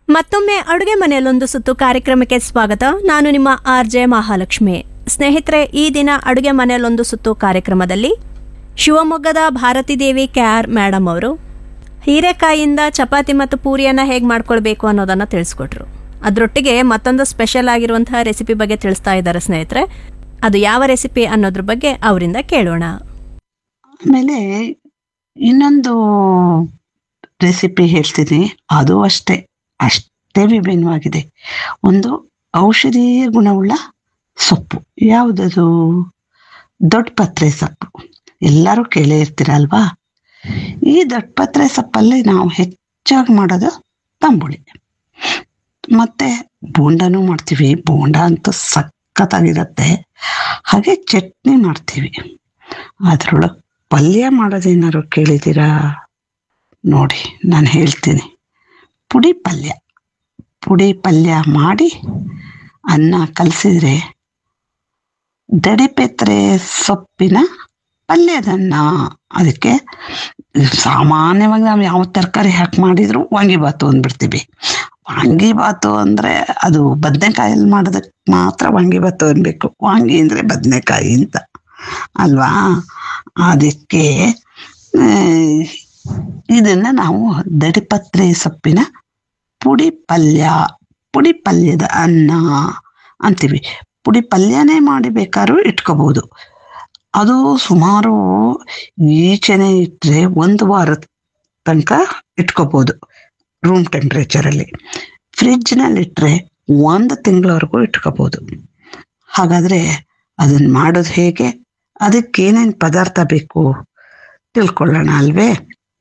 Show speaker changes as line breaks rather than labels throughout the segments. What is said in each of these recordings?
ಮತ್ತೊಮ್ಮೆ ಅಡುಗೆ ಮನೆಯಲ್ಲೊಂದು ಸುತ್ತು ಕಾರ್ಯಕ್ರಮಕ್ಕೆ ಸ್ವಾಗತ ನಾನು ನಿಮ್ಮ ಆರ್ ಜೆ ಮಹಾಲಕ್ಷ್ಮಿ ಸ್ನೇಹಿತರೆ ಈ ದಿನ ಅಡುಗೆ ಮನೆಯಲ್ಲೊಂದು ಸುತ್ತು ಕಾರ್ಯಕ್ರಮದಲ್ಲಿ ಶಿವಮೊಗ್ಗದ Bharathi Devi K R madam ಅವರು ಹೀರೆಕಾಯಿಯಿಂದ ಚಪಾತಿ ಮತ್ತು ಪೂರಿಯನ್ನು ಹೇಗೆ ಮಾಡ್ಕೊಳ್ಬೇಕು ಅನ್ನೋದನ್ನು ತಿಳಿಸ್ಕೊಟ್ರು ಅದರೊಟ್ಟಿಗೆ ಮತ್ತೊಂದು ಸ್ಪೆಷಲ್ ಆಗಿರುವಂತಹ ರೆಸಿಪಿ ಬಗ್ಗೆ ತಿಳಿಸ್ತಾ ಇದ್ದಾರೆ ಸ್ನೇಹಿತರೆ ಅದು ಯಾವ ರೆಸಿಪಿ ಅನ್ನೋದ್ರ ಬಗ್ಗೆ ಅವರಿಂದ ಕೇಳೋಣ
ಆಮೇಲೆ ಇನ್ನೊಂದು ರೆಸಿಪಿ ಹೇಳ್ತೀನಿ ಅದು ಅಷ್ಟೇ ಅಷ್ಟೇ ವಿಭಿನ್ನವಾಗಿದೆ ಒಂದು ಔಷಧೀಯ ಗುಣವುಳ್ಳ ಸೊಪ್ಪು ಯಾವುದದು ದೊಡ್ಡ ಪತ್ರೆ ಸೊಪ್ಪು ಎಲ್ಲರೂ ಕೇಳೇ ಇರ್ತೀರಲ್ವಾ ಈ ದೊಡ್ಡ ಪತ್ರೆ ಸೊಪ್ಪಲ್ಲಿ ನಾವು ಹೆಚ್ಚಾಗಿ ಮಾಡೋದು ತಂಬುಳಿ ಮತ್ತೆ ಬೋಂಡನೂ ಮಾಡ್ತೀವಿ ಬೋಂಡ ಅಂತೂ ಸಖತ್ತಾಗಿರುತ್ತೆ ಹಾಗೆ ಚಟ್ನಿ ಮಾಡ್ತೀವಿ ಅದ್ರೊಳಗೆ ಪಲ್ಯ ಮಾಡೋದೇನಾದ್ರು ಕೇಳಿದ್ದೀರಾ ನೋಡಿ ನಾನು ಹೇಳ್ತೀನಿ ಪುಡಿ ಪಲ್ಯ ಪುಡಿ ಪಲ್ಯ ಮಾಡಿ ಅನ್ನ ಕಲಸಿದ್ರೆ ದಡಿಪೆತ್ರೆ ಸೊಪ್ಪಿನ ಪಲ್ಯದನ್ನ ಅದಕ್ಕೆ ಸಾಮಾನ್ಯವಾಗಿ ನಾವು ಯಾವ ತರಕಾರಿ ಹಾಕಿ ಮಾಡಿದ್ರು ವಾಂಗಿಬಾತು ಅಂದ್ಬಿಡ್ತೀವಿ ವಾಂಗಿಬಾತು ಅಂದರೆ ಅದು ಬದನೆಕಾಯಲ್ಲಿ ಮಾಡೋದಕ್ಕೆ ಮಾತ್ರ ವಾಂಗಿಬಾತು ಅನ್ಬೇಕು ವಾಂಗಿ ಅಂದರೆ ಬದನೆಕಾಯಿ ಅಂತ ಅಲ್ವಾ ಅದಕ್ಕೆ ಆ, ಇದನ್ನ ನಾವು ದಡಿಪತ್ರೆ ಸೊಪ್ಪಿನ ಪುಡಿ ಪಲ್ಯ ಪುಡಿ ಪಲ್ಯದ ಅನ್ನ ಅಂತೀವಿ ಪುಡಿ ಪಲ್ಯನೇ ಮಾಡಿ ಬೇಕಾದ್ರೂ ಇಟ್ಕೋಬಹುದು ಅದು ಸುಮಾರು ಈಚೆನೆ ಇಟ್ಟರೆ ಒಂದು ವಾರದ ತನಕ ಇಟ್ಕೋಬಹುದು ರೂಮ್ ಟೆಂಪ್ರೇಚರಲ್ಲಿ ಫ್ರಿಜ್ನಲ್ಲಿ ಇಟ್ಟರೆ ಒಂದು ತಿಂಗಳವರೆಗೂ ಇಟ್ಕೋಬಹುದು ಹಾಗಾದ್ರೆ ಅದನ್ನ ಮಾಡೋದು ಹೇಗೆ ಅದಕ್ಕೆ ಏನೇನು ಪದಾರ್ಥ ಬೇಕು ತಿಳ್ಕೊಳ್ಳೋಣ ಅಲ್ವೇ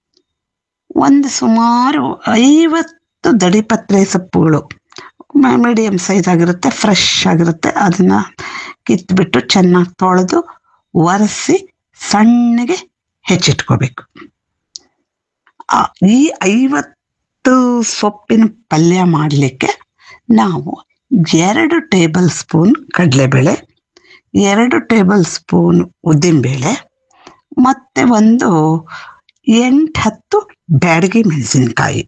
ಒಂದು ಸುಮಾರು ಐವತ್ತು ದಡಿಪತ್ರೆ ಸೊಪ್ಪುಗಳು ಮೀಡಿಯಂ ಸೈಜ್ ಆಗಿರುತ್ತೆ ಫ್ರೆಶ್ ಆಗಿರುತ್ತೆ ಅದನ್ನ ಕಿತ್ಬಿಟ್ಟು ಚೆನ್ನಾಗಿ ತೊಳೆದು ಒರೆಸಿ ಸಣ್ಣಗೆ ಹೆಚ್ಚಿಟ್ಕೋಬೇಕು ಆ, ಈ ಐವತ್ತು ಸೊಪ್ಪಿನ ಪಲ್ಯ ಮಾಡಲಿಕ್ಕೆ ನಾವು ಎರಡು ಟೇಬಲ್ ಸ್ಪೂನ್ ಕಡಲೆಬೇಳೆ ಎರಡು ಟೇಬಲ್ ಸ್ಪೂನ್ ಉದ್ದಿನಬೇಳೆ ಮತ್ತೆ ಒಂದು ಎಂಟು ಹತ್ತು ಬ್ಯಾಡಗಿ ಮೆಣಸಿನ್ಕಾಯಿ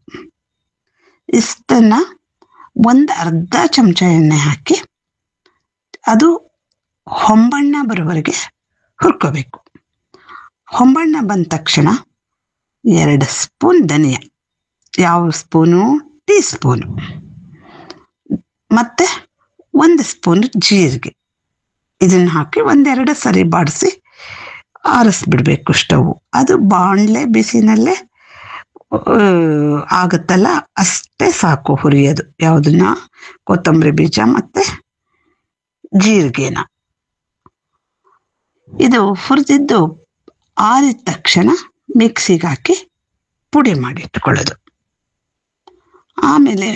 ಇಷ್ಟನ್ನ ಒಂದು ಅರ್ಧ ಚಮಚ ಎಣ್ಣೆ ಹಾಕಿ ಅದು ಹೊಂಬಣ್ಣ ಬರೋವರೆಗೆ ಹುರ್ಕೋಬೇಕು ಹೊಂಬಣ್ಣ ಬಂದ ತಕ್ಷಣ ಎರಡು ಸ್ಪೂನ್ ಧನಿಯಾ ಯಾವ ಸ್ಪೂನು ಟೀ ಸ್ಪೂನು ಮತ್ತೆ ಒಂದು ಸ್ಪೂನ್ ಜೀರಿಗೆ ಇದನ್ನ ಹಾಕಿ ಒಂದೆರಡು ಸರಿ ಬಾಡಿಸಿ ಆರಿಸ್ಬಿಡ್ಬೇಕು ಸ್ಟವ್ ಅದು ಬಾಣಲೆ ಬಿಸಿನಲ್ಲೇ ಆ, ಆಗುತ್ತಲ್ಲ ಅಷ್ಟೇ ಸಾಕು ಹುರಿಯೋದು ಯಾವುದನ್ನ ಕೊತ್ತಂಬರಿ ಬೀಜ ಮತ್ತೆ ಜೀರಿಗೆನ ಇದು ಹುರಿದಿದ್ದು ಆರಿದ ತಕ್ಷಣ ಮಿಕ್ಸಿಗೆ ಹಾಕಿ ಪುಡಿ ಮಾಡಿ ಇಟ್ಕೊಳ್ಳೋದು ಆಮೇಲೆ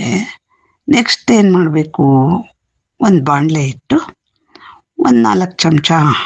ನೆಕ್ಸ್ಟ್ ಏನು ಮಾಡಬೇಕು ಒಂದು ಬಾಣಲೆ ಇಟ್ಟು ಒಂದು ನಾಲ್ಕು ಚಮಚ